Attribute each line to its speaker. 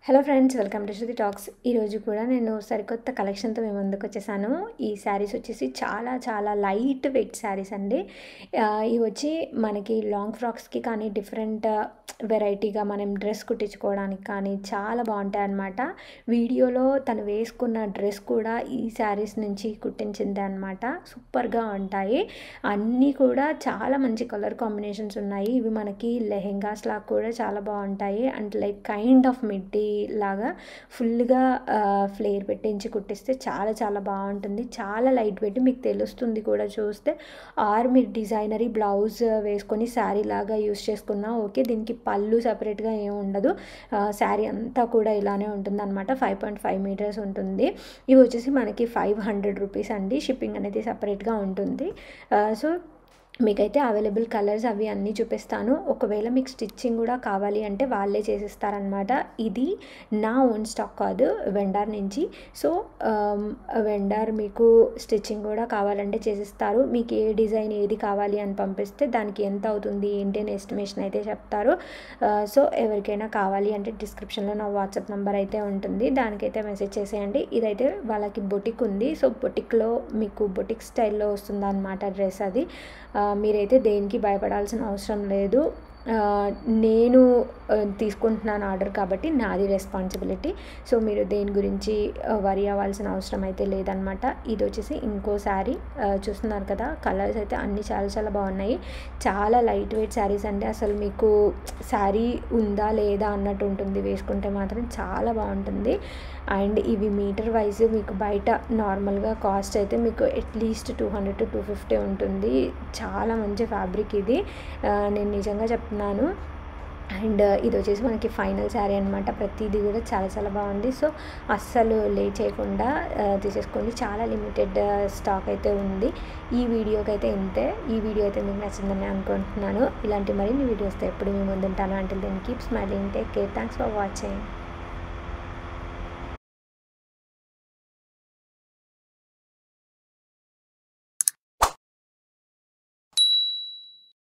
Speaker 1: hello friends welcome to Shruti talks ఈరోజు కూడా నేను సరికొత్త కలెక్షన్తో మేము ముందుకు వచ్చేసాను ఈ శారీస్ వచ్చేసి చాలా చాలా లైట్ వెయిట్ శారీస్ అండి ఆ, ఇవి వచ్చి మనకి లాంగ్ ఫ్రాక్స్కి కానీ డిఫరెంట్ వెరైటీగా మనం డ్రెస్ కుట్టించుకోవడానికి కానీ చాలా బాగుంటాయి అన్నమాట వీడియోలో తను వేసుకున్న డ్రెస్ కూడా ఈ శారీస్ నుంచి కుట్టించింది అనమాట సూపర్గా ఉంటాయి అన్నీ కూడా చాలా మంచి కలర్ కాంబినేషన్స్ ఉన్నాయి ఇవి మనకి లెహెంగాస్ లాగా కూడా చాలా బాగుంటాయి and like kind of midi లాగా ఫుల్గా ఫ్లేర్ పెట్టించి కుట్టిస్తే చాలా చాలా బాగుంటుంది చాలా లైట్ వెయిట్ మీకు తెలుస్తుంది కూడా చూస్తే ఆర్ మీరు డిజైనరీ బ్లౌజ్ వేసుకొని శారీ లాగా యూస్ చేసుకున్నా ఓకే దీనికి పళ్ళు సపరేట్గా ఏమి ఉండదు శారీ అంతా కూడా ఇలానే ఉంటుంది అనమాట ఫైవ్ పాయింట్ ఫైవ్ మీటర్స్ ఉంటుంది ఇవి వచ్చేసి మనకి ఫైవ్ హండ్రెడ్ రూపీస్ అండి షిప్పింగ్ అనేది సపరేట్గా ఉంటుంది సో మీకైతే అవైలబుల్ కలర్స్ అవి అన్నీ చూపిస్తాను ఒకవేళ మీకు స్టిచ్చింగ్ కూడా కావాలి అంటే వాళ్ళే చేసిస్తారనమాట ఇది నా ఓన్ స్టాక్ కాదు వెండార్ నుంచి సో వెండార్ మీకు స్టిచ్చింగ్ కూడా కావాలంటే చేసిస్తారు మీకు ఏ డిజైన్ ఏది కావాలి అని పంపిస్తే దానికి ఎంత అవుతుంది ఏంటి అని ఎస్టిమేషన్ అయితే చెప్తారు సో ఎవరికైనా కావాలి అంటే డిస్క్రిప్షన్లో నా వాట్సాప్ నెంబర్ అయితే ఉంటుంది దానికైతే మెసేజ్ చేసేయండి ఇదైతే వాళ్ళకి బొటిక్ ఉంది సో బొటిక్లో మీకు బొటిక్ స్టైల్లో వస్తుంది అనమాట డ్రెస్ అది ఆ, మీరైతే దేనికి భయపడాల్సిన అవసరం లేదు ఆ, నేను ఆ, తీసుకుంటున్నాను ఆర్డర్ కాబట్టి నాది రెస్పాన్సిబిలిటీ సో మీరు దేని గురించి వరి అవ్వాల్సిన అవసరం అయితే లేదనమాట ఇది వచ్చేసి ఇంకో శారీ చూస్తున్నారు కదా కలర్స్ అయితే అన్నీ చాలా చాలా బాగున్నాయి చాలా లైట్ వెయిట్ శారీస్ అండి అసలు మీకు శారీ ఉందా లేదా అన్నట్టు ఉంటుంది వేసుకుంటే మాత్రం చాలా బాగుంటుంది అండ్ ఇవి మీటర్ వైజ్ మీకు బయట నార్మల్గా కాస్ట్ అయితే మీకు at least two hundred to two fifty ఉంటుంది చాలా మంచి ఫ్యాబ్రిక్ ఇది ఆ, నేను నిజంగా చెప్తున్నాను అండ్ ఇది వచ్చేసి మనకి ఫైనల్ శారీ అనమాట ప్రతిదీ కూడా చాలా చాలా బాగుంది సో అస్సలు లేట్ చేయకుండా ఆ, తీసేసుకోండి చాలా లిమిటెడ్ స్టాక్ అయితే ఉంది ఈ వీడియోకి అయితే ఇంతే ఈ వీడియో అయితే మీకు నచ్చిందని అనుకుంటున్నాను ఇలాంటి మరిన్ని వీడియోస్తో ఎప్పుడు మీ ముందుంటాను అంటే then keep smiling take care thanks for watching